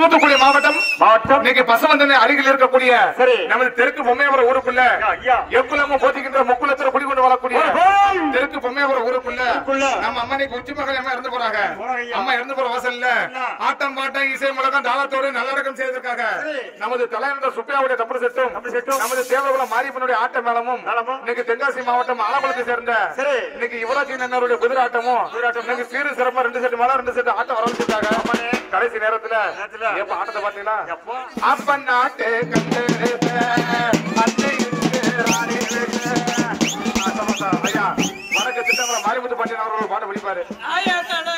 தூத்துக்குடி மாவட்டம் மாவட்டம் இன்னைக்கு பசவந்தனை அருகில் இருக்கக்கூடிய சரி. நமது தெற்கு பொம்மையவரம் ஊருக்குள்ள ஐயா. எக்குலமும் போதிக்கின்ற முக்குலத்துல குடிகொண்டு வாழக்கூடிய ஓஹோய். தெற்கு பொம்மையவரம் ஊருக்குள்ள ஊருக்குள்ள. நம்ம அம்மனைக்கு உச்சி மகள் அம்மா இறந்து போறாங்க போறாங்க ஐயா. அம்மா இறந்து போற வாசல்ல என்ன? ஆட்டம் பாட்டம் இசை முழக்கம் தாளத்தோடு நல்லடக்கம் செய்வதற்காக சரி. நமது தலைநகர் சுப்பியாவுடைய தப்பு செட்டும் தப்பு செட்டும். நமது தேவகுல மாரியப்பனுடைய ஆட்ட மேளமும் மேளமும். இன்னைக்கு தென்காசி மாவட்டம் ஆலங்குளத்தை சேர்ந்த சரி. இன்னைக்கு யுவராஜ் நன்னருடைய குதிராட்டமும் இன்னைக்கு சீரு சிறப்பா ரெண்டு செட்டு மேல ரெண்டு செட்டு ஆட்டம் வரவழைச்சிருக்காங்க கடைசி நேரத்துல நேரத்துல. எப்ப ஆட்டத்தை பாத்தீங்களா எப்போ? அப்ப நாட்டு கண்டு ஐயா வணக்க திட்டங்களை மாரிமுத்து பாண்டியன் அவர்கள் பாட்டு படிப்பாரு ஆயா தட